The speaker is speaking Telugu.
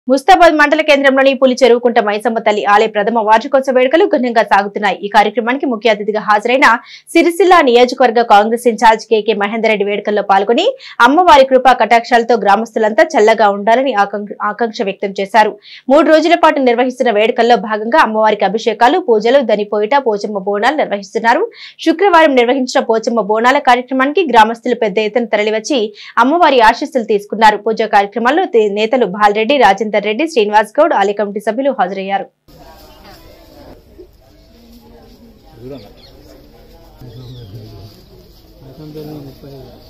ముస్తాబాద్ మండల కేంద్రంలోని పులి చెరువుకుంట మైసమ్మ తల్లి ఆలయ ప్రథమ వార్షికోత్సవ వేడుకలు ఘనంగా సాగుతున్నాయి ఈ కార్యక్రమానికి ముఖ్య అతిథిగా హాజరైన సిరిసిల్ల నియోజకవర్గ కాంగ్రెస్ ఇన్ఛార్జ్ కేకే మహేందర్ రెడ్డి వేడుకల్లో పాల్గొని అమ్మవారి కృపా కటాక్షాలతో గ్రామస్తులంతా చల్లగా ఉండాలని ఆకాంక్ష- ఆకాంక్ష వ్యక్తం చేశారు మూడు రోజుల పాటు నిర్వహిస్తున్న వేడుకల్లో భాగంగా అమ్మవారికి అభిషేకాలు పూజలు దనిపోయిట పోచమ్మ బోనాలు నిర్వహిస్తున్నారు శుక్రవారం నిర్వహించిన పోచమ్మ బోనాల కార్యక్రమానికి గ్రామస్తులు పెద్ద ఎత్తున తరలివచ్చి అమ్మవారి ఆశీస్సులు తీసుకున్నారు పూజా కార్యక్రమాల్లో తే- నేతలు బాలరెడ్డి రాజేందర్ రెడ్డి శ్రీనివాస్ గౌడ్ ఆలయ కమిటీ సభ్యులు హాజరయ్యారు ముప్పై